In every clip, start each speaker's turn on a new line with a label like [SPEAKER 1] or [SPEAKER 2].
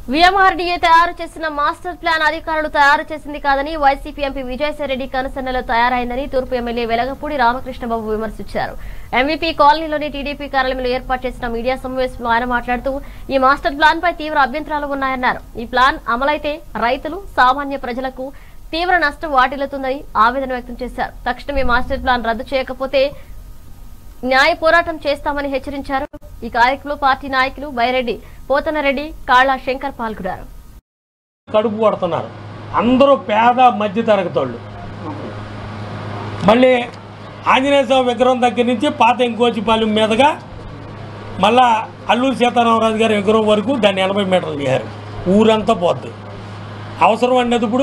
[SPEAKER 1] VMRDA తయారు చేసిన master plan అధికారులు తయారు చేసింది కాదని వైసీపీ ఎంపీ విజయసాయిరెడ్డి కనుసన్నలో తయారైందని తూర్పు ఎమ్మెల్యే వెలగపూడి రామకృష్ణబాబు విమర్శించారు ఎంవీపీ కాలనీలోని టీడీపీ కార్యాలయంలో ఏర్పాటు చేసిన మీడియా సమావేశంలో ఆయన మాట్లాడుతూ ఈ మాస్టర్ ప్లాన్ పై తీవ్ర అభ్యంతరాలు ఉన్నాయన్నారు ఈ ప్లాన్ అమలైతే రైతులు సామాన్య ప్రజలకు తీవ్ర నష్టం వాటిల్లుతుందని ఆవేదన వ్యక్తం చేశారు తక్షణమే మాస్టర్ ప్లాన్ రద్దు చేయకపోతే న్యాయ పోరాటం చేస్తామని హెచ్చరించారు ఈ కార్యక్రమంలో పార్టీ నాయకులు బైరెడ్డి పోతనరెడ్డి కాళా శంకర్ పాల్గొన్నారు
[SPEAKER 2] కడుపు కొడుతున్నారు అందరూ పేద మధ్య తరగతి వాళ్ళు మళ్ళీ ఆంజనేయ స్వామి విగ్రహం దగ్గర నుంచి పాత ఇంకోచిపాలెం మీదుగా మళ్ళా అల్లూరు సీతారామరాజు గారి విగ్రహం వరకు దాన్ని ఎనభై మీటర్లు చేశారు ఊరంతా పోద్ది అవసరం అండి అది ఇప్పుడు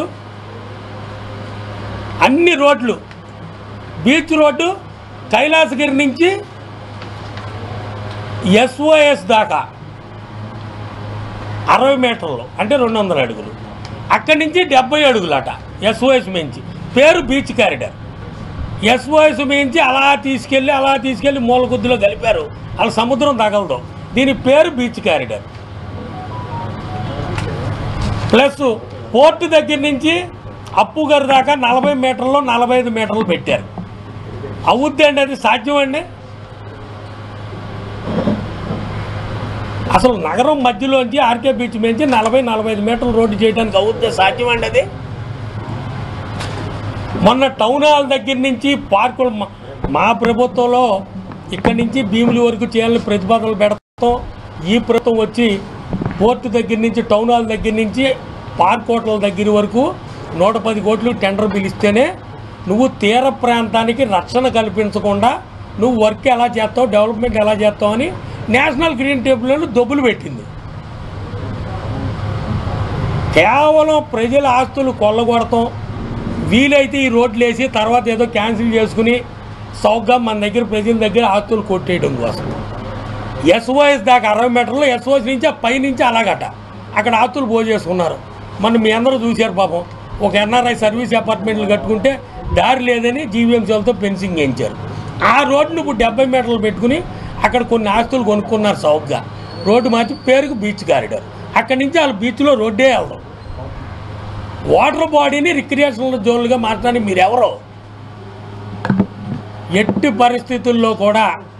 [SPEAKER 2] అన్ని రోడ్లు బీచ్ రోడ్డు కైలాసగిరి నుంచి ఎస్ఓఎస్ దాకా అరవై మీటర్లు అంటే రెండు వందల అడుగులు అక్కడి నుంచి డెబ్బై అడుగులట ఎస్ఓఎస్ మించి పేరు బీచ్ కారిడార్ ఎస్ఓఎస్ మించి అలా తీసుకెళ్ళి అలా తీసుకెళ్ళి మూలకొద్దులో కలిపారు అలా సముద్రం తగలదు దీని పేరు బీచ్ కారిడార్ ప్లస్ పోర్టు దగ్గర నుంచి అప్పు గారి దాకా నలభై మీటర్లు నలభై ఐదు మీటర్లు పెట్టారు అవుద్ది అండి అది సాధ్యం అండి అసలు నగరం మధ్యలోంచి ఆర్కే బీచ్ నుంచి నలభై నలభై ఐదు మీటర్ల రోడ్డు చేయడానికి అవుద్ది సాధ్యం అండి అది మొన్న టౌన్ హాల్ దగ్గర నుంచి పార్కులు మా- మా ప్రభుత్వంలో ఇక్కడి నుంచి భీముల వరకు చేయాలని ప్రతిపాదనలు పెడతాం ఈ ప్రభుత్వం వచ్చి పోర్టు దగ్గర నుంచి టౌన్ హాల్ దగ్గర నుంచి పార్క్ హోటల్ దగ్గర వరకు నూట పది కోట్లు టెండర్ పిలిస్తేనే నువ్వు తీర ప్రాంతానికి రక్షణ కల్పించకుండా నువ్వు వర్క్ ఎలా చేస్తావు డెవలప్మెంట్ ఎలా చేస్తావు అని నేషనల్ గ్రీన్ టేబుల్ దొబ్బులు పెట్టింది కేవలం ప్రజల ఆస్తులు కొల్లగొడతాం వీలైతే ఈ రోడ్లు వేసి తర్వాత ఏదో క్యాన్సిల్ చేసుకుని సౌగ్గా మన దగ్గర ప్రజల దగ్గర ఆస్తులు కొట్టేయడం కోసం ఎస్ఓఎస్ దాకా అరవై మీటర్లు ఎస్ఓఎస్ నుంచి ఆ పై నుంచి అలాగట అక్కడ ఆస్తులు పో చేసుకున్నారు మన మీ అందరూ చూశారు పాపం ఒక ఎన్ఆర్ఐ సర్వీస్ అపార్ట్మెంట్లు కట్టుకుంటే దారి లేదని జీవీఎంసీలతో ఫెన్సింగ్ వేయించారు ఆ రోడ్డును ఇప్పుడు డెబ్బై మీటర్లు పెట్టుకుని అక్కడ కొన్ని ఆస్తులు కొనుక్కున్నారు సౌగ్గా రోడ్డు మార్చి పేరుకు బీచ్ కారిడార్ అక్కడి నుంచి వాళ్ళ బీచ్లో రోడ్డే వెళ్దాం వాటర్ బాడీని రిక్రియేషనల్ జోన్లుగా మార్చడానికి మీరెవరో ఎట్టి పరిస్థితుల్లో కూడా